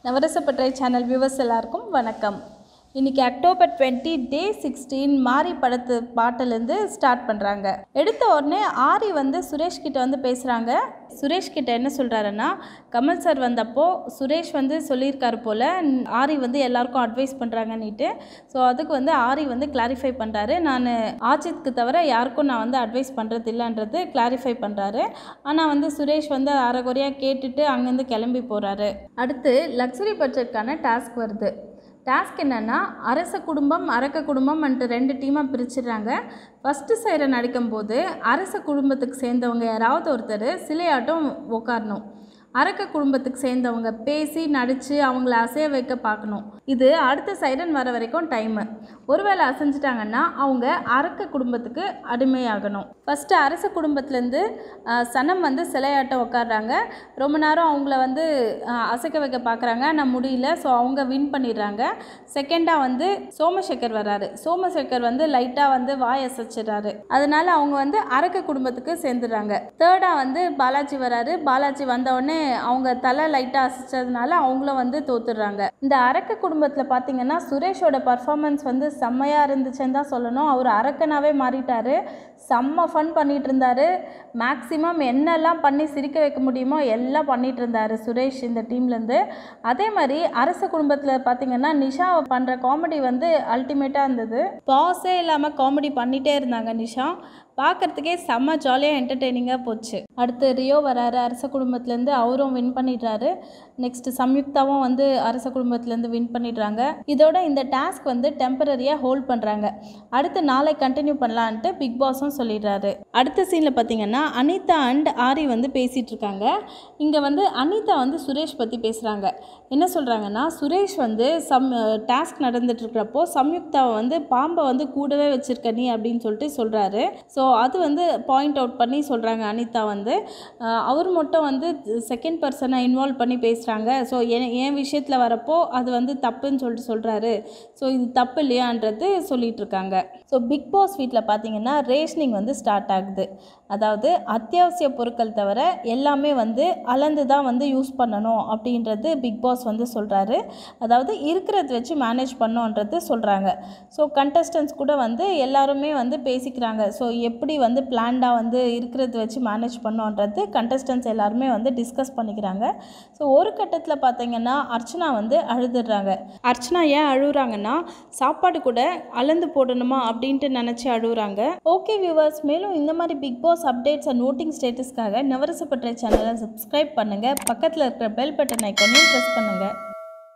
நவரசப்பற்றை channel viewers எல்லாருக்கும் வணக்கம் இன்னைக்கு அக்டோபர் டுவெண்ட்டி டே சிக்ஸ்டீன் மாரி படத்து பாட்டிலேருந்து ஸ்டார்ட் பண்ணுறாங்க எடுத்த உடனே ஆரி வந்து சுரேஷ் கிட்ட வந்து பேசுகிறாங்க சுரேஷ் கிட்ட என்ன சொல்கிறாருன்னா கமல் சார் வந்தப்போ சுரேஷ் வந்து சொல்லியிருக்காரு போல் ஆரி வந்து எல்லாருக்கும் அட்வைஸ் பண்ணுறாங்கன்னுட்டு ஸோ அதுக்கு வந்து ஆரி வந்து கிளாரிஃபை பண்ணுறாரு நான் ஆஜித்க்கு தவிர யாருக்கும் நான் வந்து அட்வைஸ் பண்ணுறது இல்லைன்றது கிளாரிஃபை பண்ணுறாரு ஆனால் வந்து சுரேஷ் வந்து அரைகுறையாக கேட்டுட்டு அங்கேருந்து கிளம்பி போகிறாரு அடுத்து லக்ஸுரி பட்ஜெட்கான டாஸ்க் வருது டாஸ்க் என்னென்னா அரச குடும்பம் அரக்க குடும்பம் அன்ட்டு ரெண்டு டீமாக பிரிச்சிடுறாங்க ஃபஸ்ட்டு சைரன் அடிக்கும்போது அரச குடும்பத்துக்கு சேர்ந்தவங்க யாராவது ஒருத்தர் சிலையாட்டம் உட்காரணும் அரக்க குடும்பத்துக்கு சேர்ந்தவங்க பேசி நடித்து அவங்கள அசைய வைக்க பார்க்கணும் இது அடுத்த சைரன் வர வரைக்கும் டைமு ஒருவேளை அசைஞ்சிட்டாங்கன்னா அவங்க அரக்க குடும்பத்துக்கு அடிமையாகணும் ஃபஸ்ட்டு அரச குடும்பத்துலேருந்து சனம் வந்து சிலையாட்டம் உட்காடுறாங்க ரொம்ப நேரம் அவங்கள வந்து அஹ், அசைக்க வைக்க பார்க்குறாங்க ஆனால் முடியல ஸோ அவங்க வின் பண்ணிடுறாங்க செகண்டாக வந்து சோமசேகர் வராரு சோமசேகர் வந்து லைட்டாக வந்து வாய் அசைச்சிடுறாரு அதனால அவங்க வந்து அரக்க குடும்பத்துக்கு சேர்ந்துடுறாங்க தேர்டாக வந்து பாலாஜி வராரு பாலாஜி வந்த உடனே அவங்க தலை லைட்டாக அசைச்சதுனால அவங்களும் வந்து தோத்துடுறாங்க இந்த அரக்க குடும்பத்தில் பார்த்தீங்கன்னா சுரேஷோட பர்ஃபார்மன்ஸ் வந்து செம்மையாக இருந்துச்சுன்னு தான் சொல்லணும் அவர் அரக்கனாவே மாறிட்டாரு செம்ம ஃபன் பண்ணிட்டு இருந்தாரு மேக்ஸிமம் என்னெல்லாம் பண்ணி சிரிக்க வைக்க முடியுமோ எல்லாம் பண்ணிட்டு இருந்தாரு சுரேஷ் இந்த டீம்லேருந்து அதே மாதிரி அரச குடும்பத்தில் பார்த்தீங்கன்னா நிஷா பண்ணுற காமெடி வந்து அல்டிமேட்டாக இருந்தது பாஸே இல்லாமல் காமெடி பண்ணிகிட்டே இருந்தாங்க நிஷா பார்க்கறதுக்கே செம்ம ஜாலியாக என்டர்டெய்னிங்காக போச்சு அடுத்து ரியோ வராரு அரச குடும்பத்துலேருந்து அவரும் வின் பண்ணிடுறாரு நெக்ஸ்ட் சம்யுக்தாவும் வந்து அரச குடும்பத்துலேருந்து வின் பண்ணிடுறாங்க இதோட இந்த டாஸ்க் வந்து டெம்பரரியாக ஹோல்ட் பண்ணுறாங்க அடுத்து நாளை கண்டினியூ பண்ணலான்ட்டு பிக் பாஸும் சொல்லிடுறாரு அடுத்த சீனில் பார்த்தீங்கன்னா அனிதா அண்ட் ஆரி வந்து பேசிகிட்டு இருக்காங்க இங்கே வந்து அனிதா வந்து சுரேஷ் பற்றி பேசுகிறாங்க என்ன சொல்கிறாங்கன்னா சுரேஷ் வந்து சம் டாஸ்க் நடந்துட்டு இருக்கிறப்போ சம்யுக்தாவை வந்து பாம்பை வந்து கூடவே வச்சிருக்க நீ அப்படின்னு சொல்லிட்டு சொல்கிறாரு ஸோ அது வந்து பாயிண்ட் அவுட் பண்ணி சொல்கிறாங்க அனிதா வந்து அஹ், அவர் மட்டும் வந்து செகண்ட் பர்சனை இன்வால்வ் பண்ணி பேசுகிறாங்க ஸோ என் என் விஷயத்தில் வரப்போ அது வந்து தப்புன்னு சொல்லிட்டு சொல்கிறாரு ஸோ இது தப்பு இல்லையான்றது சொல்லிட்டு இருக்காங்க ஸோ பிக் பாஸ் வீட்டில் பார்த்தீங்கன்னா ரேஷனிங் வந்து ஸ்டார்ட் ஆகுது அதாவது அத்தியாவசிய பொருட்கள் தவிர எல்லாமே வந்து அளந்து தான் வந்து யூஸ் பண்ணணும் அப்படின்றது பிக் பாஸ் வந்து சொல்கிறாரு அதாவது இருக்கிறத வச்சு மேனேஜ் பண்ணோன்றது சொல்கிறாங்க ஸோ கண்டஸ்டன்ஸ் கூட வந்து எல்லாருமே வந்து பேசிக்கிறாங்க ஸோ எப்படி வந்து பிளான்டாக வந்து இருக்கிறத வச்சு மேனேஜ் பண்ணோன்றது கண்டஸ்டன்ஸ் எல்லாருமே வந்து டிஸ்கஸ் பண்ணிக்கிறாங்க ஸோ ஒரு கட்டத்தில் பார்த்தீங்கன்னா அர்ச்சனா வந்து அழுதுடுறாங்க அர்ச்சனா ஏன் அழுகுறாங்கன்னா சாப்பாடு கூட அளந்து போடணுமா அப்படின்ட்டு நினச்சி அழுகுறாங்க ஓகே வியூவர்ஸ் மேலும் இந்த மாதிரி Bigg Boss updates and voting ஸ்டேட்டஸ்க்காக நவரசப்பற்ற சேனலை சப்ஸ்கிரைப் பண்ணுங்கள் பக்கத்தில் இருக்கிற பெல் பட்டன் ஐக்கானையும் ப்ரெஸ் பண்ணுங்கள்